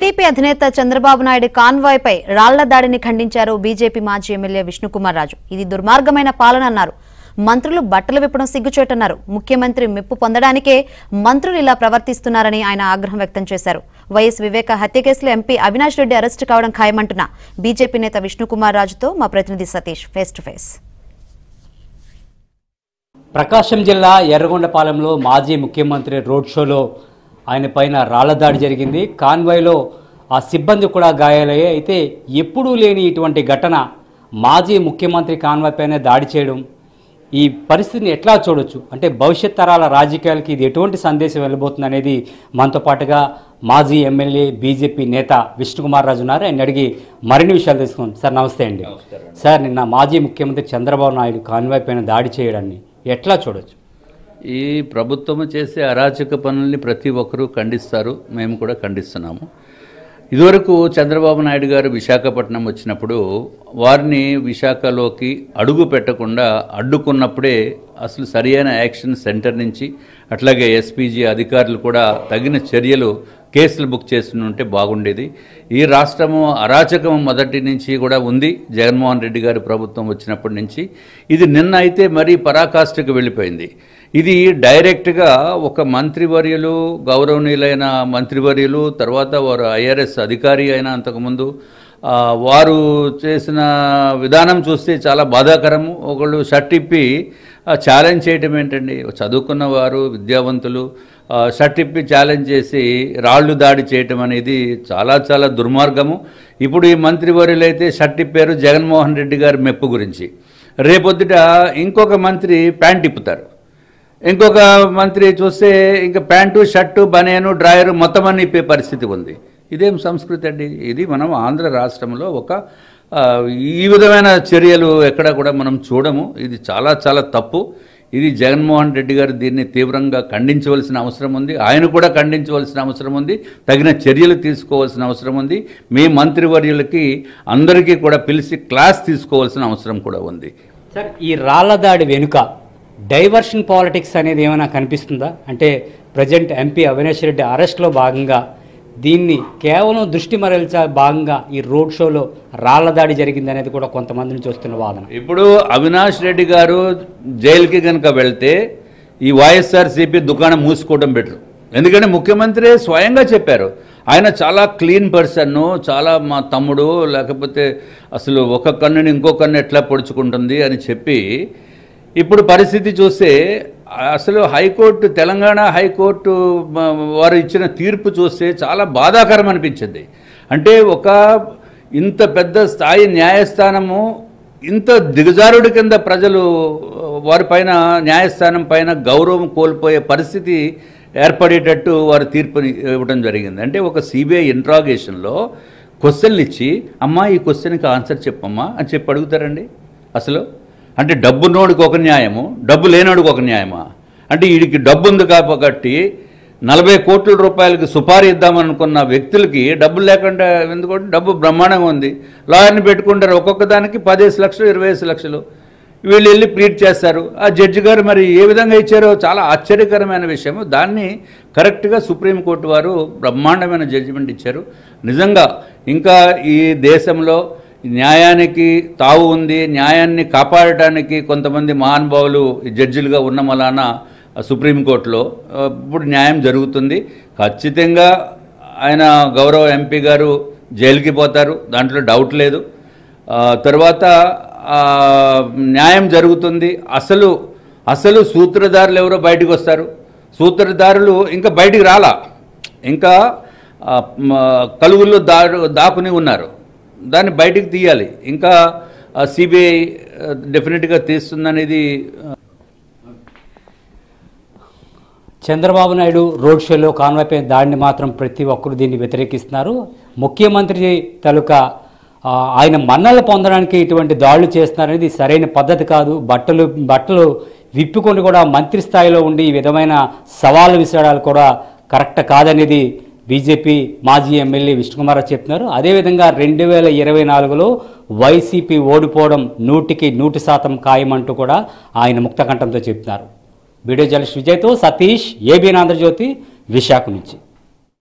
TDP అధినేత చంద్రబాబు నాయుడు కాన్వాయ్పై రాళ్ల దాడిని ఖండించారు బీజేపీ మాజీ ఎమ్మెల్యే విష్ణుకుమార్ రాజు ఇది దుర్మార్గమైన పాలన అన్నారు మంత్రులు బట్టలు విప్పడం సిగ్గుచేటన్నారు ముఖ్యమంత్రి మెప్పు పొందడానికే మంత్రులు ఇలా ప్రవర్తిస్తున్నారని ఆయన ఆగ్రహం వ్యక్తం చేశారు వైఎస్ వివేక హత్య కేసులో ఎంపీ అవినాష్ రెడ్డి అరెస్టు కావడం ఖాయమంటున్న బీజేపీ నేత విష్ణుకుమార్ రాజుతో మా ప్రతినిధి Satish face to face Prakasam జిల్లా ఎర్రగొండపాలెంలో మాజీ ముఖ్యమంత్రి రోడ్ షోలో ఆయన పైన రాళ్ల దాడి జరిగింది కాన్వాయ్లో ఆ సిబ్బంది కూడా గాయాలయ్యాయి అయితే ఎప్పుడూ లేని ఇటువంటి ఘటన మాజీ ముఖ్యమంత్రి కాన్వాయ్ పైన దాడి చేయడం ఈ పరిస్థితిని ఎట్లా చూడొచ్చు అంటే భవిష్యత్ తరాల రాజకీయాలకి ఇది ఎటువంటి సందేశం వెళ్ళబోతుంది అనేది మనతో పాటుగా మాజీ ఎమ్మెల్యే బీజేపీ నేత విష్ణుకుమార్ రాజు ఉన్నారు ఆయన అడిగి మరిన్ని విషయాలు తెలుసుకుందాం సార్ నమస్తే అండి సార్ నిన్న మాజీ ముఖ్యమంత్రి చంద్రబాబు నాయుడు కాన్వాయ్ పైన దాడి చేయడాన్ని ఎట్లా చూడొచ్చు ఈ ప్రభుత్వం చేసే అరాచక పనుల్ని ప్రతి ఒక్కరూ ఖండిస్తారు మేము కూడా ఖండిస్తున్నాము ఇదివరకు చంద్రబాబు నాయుడు గారు విశాఖపట్నం వచ్చినప్పుడు వారిని విశాఖలోకి అడుగు పెట్టకుండా అడ్డుకున్నప్పుడే అసలు సరియైన యాక్షన్ సెంటర్ నుంచి అట్లాగే ఎస్పీజీ అధికారులు కూడా తగిన చర్యలు కేసులు బుక్ చేసి ఉంటే బాగుండేది ఈ రాష్ట్రము అరాచకం మొదటి నుంచి కూడా ఉంది జగన్మోహన్ రెడ్డి గారి ప్రభుత్వం వచ్చినప్పటి నుంచి ఇది నిన్న అయితే మరీ పరాకాష్ఠకు వెళ్ళిపోయింది ఇది డైరెక్ట్గా ఒక మంత్రివర్యులు గౌరవనీయులైన మంత్రివర్యులు తర్వాత వారు ఐఆర్ఎస్ అధికారి అయిన అంతకుముందు ఆ, వారు చేసిన విధానం చూస్తే చాలా బాధాకరము ఒకళ్ళు షర్ట్ ఇప్పి ఆ, ఛాలెంజ్ చేయటం ఏంటండి చదువుకున్న వారు విద్యావంతులు ఆ, షర్ట్ ఇప్పి ఛాలెంజ్ చేసి రాళ్ళు దాడి చేయటం అనేది చాలా చాలా దుర్మార్గము ఇప్పుడు ఈ మంత్రివర్యులైతే షర్ట్ ఇప్పారు జగన్మోహన్ రెడ్డి గారి మెప్పు గురించి రేపొద్దుట ఇంకొక మంత్రి ప్యాంట్ ఇప్పుతారు ఇంకొక మంత్రి చూస్తే ఇంకా ప్యాంటు షర్టు బనియను డ్రాయరు మొత్తం అన్ని ఇప్పే పరిస్థితి ఉంది ఇదేం సంస్కృతి అండి ఇది మనం ఆంధ్ర రాష్ట్రంలో ఒక ఆ, ఈ విధమైన చర్యలు ఎక్కడ కూడా మనం చూడము ఇది చాలా చాలా తప్పు ఇది జగన్మోహన్ రెడ్డి గారు దీన్ని తీవ్రంగా ఖండించవలసిన అవసరం ఉంది ఆయన కూడా ఖండించవలసిన అవసరం ఉంది తగిన చర్యలు తీసుకోవాల్సిన అవసరం ఉంది మీ మంత్రివర్యులకి అందరికీ కూడా పిలిచి క్లాస్ తీసుకోవాల్సిన అవసరం కూడా ఉంది సార్ ఈ రాళ్ల దాడి వెనుక డైవర్షన్ పాలిటిక్స్ అనేది ఏమైనా కనిపిస్తుందా అంటే ప్రజెంట్ ఎంపీ అవినాష్ రెడ్డి అరెస్ట్లో భాగంగా దీన్ని కేవలం దృష్టి మరల్చా భాగంగా ఈ రోడ్ షోలో రాళ్ల దాడి జరిగింది అనేది కూడా కొంతమందిని చూస్తున్న వాదన ఇప్పుడు అవినాష్ రెడ్డి గారు జైలుకి కనుక వెళ్తే ఈ వైఎస్ఆర్సీపీ దుకాణం మూసుకోవడం బెటర్ ఎందుకంటే ముఖ్యమంత్రి స్వయంగా చెప్పారు ఆయన చాలా క్లీన్ పర్సన్ చాలా మా తమ్ముడు లేకపోతే అసలు ఒక కన్నుని ఇంకో కన్ను ఎట్లా పొడుచుకుంటుంది అని చెప్పి ఇప్పుడు పరిస్థితి చూస్తే అసలు హైకోర్టు తెలంగాణ హైకోర్టు మ- వారు ఇచ్చిన తీర్పు చూస్తే చాలా బాధాకరం అనిపించింది అంటే ఒక ఇంత పెద్ద స్థాయి న్యాయస్థానము ఇంత దిగజారుడి కింద ప్రజలు వారిపైన న్యాయస్థానం పైన గౌరవం కోల్పోయే పరిస్థితి ఏర్పడేటట్టు వారు తీర్పుని ఇవ్వడం జరిగింది అంటే ఒక సిబిఐ ఇంట్రాగేషన్లో క్వశ్చన్లు ఇచ్చి అమ్మా ఈ క్వశ్చన్కి ఆన్సర్ చెప్పమ్మా అని చెప్పి అడుగుతారండి అసలు అంటే డబ్బున్నోడికి ఒక న్యాయము డబ్బు లేనోడికి ఒక న్యాయమా అంటే వీడికి డబ్బు ఉంది కాబట్టి నలభై కోట్ల రూపాయలకి సుపారీ ఇద్దామనుకున్న వ్యక్తులకి డబ్బులు లేకుండా ఎందుకంటే డబ్బు బ్రహ్మాండంగా ఉంది లాయర్ని పెట్టుకుంటారు ఒక్కొక్క దానికి పదిహేను లక్షలు ఇరవై లక్షలు వీళ్ళు వెళ్ళి ప్లీట్ చేస్తారు ఆ జడ్జి గారు మరి ఏ విధంగా ఇచ్చారో చాలా ఆశ్చర్యకరమైన విషయం దాన్ని కరెక్ట్గా సుప్రీంకోర్టు వారు బ్రహ్మాండమైన జడ్జిమెంట్ ఇచ్చారు నిజంగా ఇంకా ఈ దేశంలో న్యాయానికి తావు ఉంది న్యాయాన్ని కాపాడటానికి కొంతమంది మహానుభావులు ఈ జడ్జిలుగా ఉన్న మలాన సుప్రీంకోర్టులో ఆ, ఇప్పుడు న్యాయం జరుగుతుంది ఖచ్చితంగా ఆయన గౌరవ ఎంపీ గారు జైలుకి పోతారు దాంట్లో డౌట్ లేదు ఆ, తర్వాత ఆ, న్యాయం జరుగుతుంది అసలు అసలు సూత్రధారులు ఎవరో బయటకు వస్తారు సూత్రధారులు ఇంకా బయటికి రాలా ఇంకా ఆ, మ, కలుగుల్లో దా దాకుని ఉన్నారు దాన్ని బయటికి తీయాలి ఇంకా సిబిఐ డెఫినెట్గా తీస్తుందనేది చంద్రబాబు నాయుడు రోడ్ షోలో కాన్వాయ్పై దాడిని మాత్రం ప్రతి ఒక్కరు దీన్ని వ్యతిరేకిస్తున్నారు ముఖ్యమంత్రి తాలూకా ఆ, ఆయన మన్నలు పొందడానికి ఇటువంటి దాడులు చేస్తున్నారనేది సరైన పద్ధతి కాదు బట్టలు బట్టలు విప్పుకొని కూడా మంత్రి స్థాయిలో ఉండి ఈ విధమైన సవాలు విసరడాలు కూడా కరెక్ట్ కాదనేది బీజేపీ మాజీ ఎమ్మెల్యే విష్ణుకుమార్ చెప్తున్నారు అదేవిధంగా రెండు వేల ఇరవై నాలుగులో వైసీపీ ఓడిపోవడం నూటికి నూటి శాతం ఖాయమంటూ కూడా ఆయన ముక్తకంఠంతో చెప్తున్నారు వీడియో జర్నలిస్ట్ విజయ్తో సతీష్ ఏబీ ఆంధ్రజ్యోతి విశాఖ నుంచి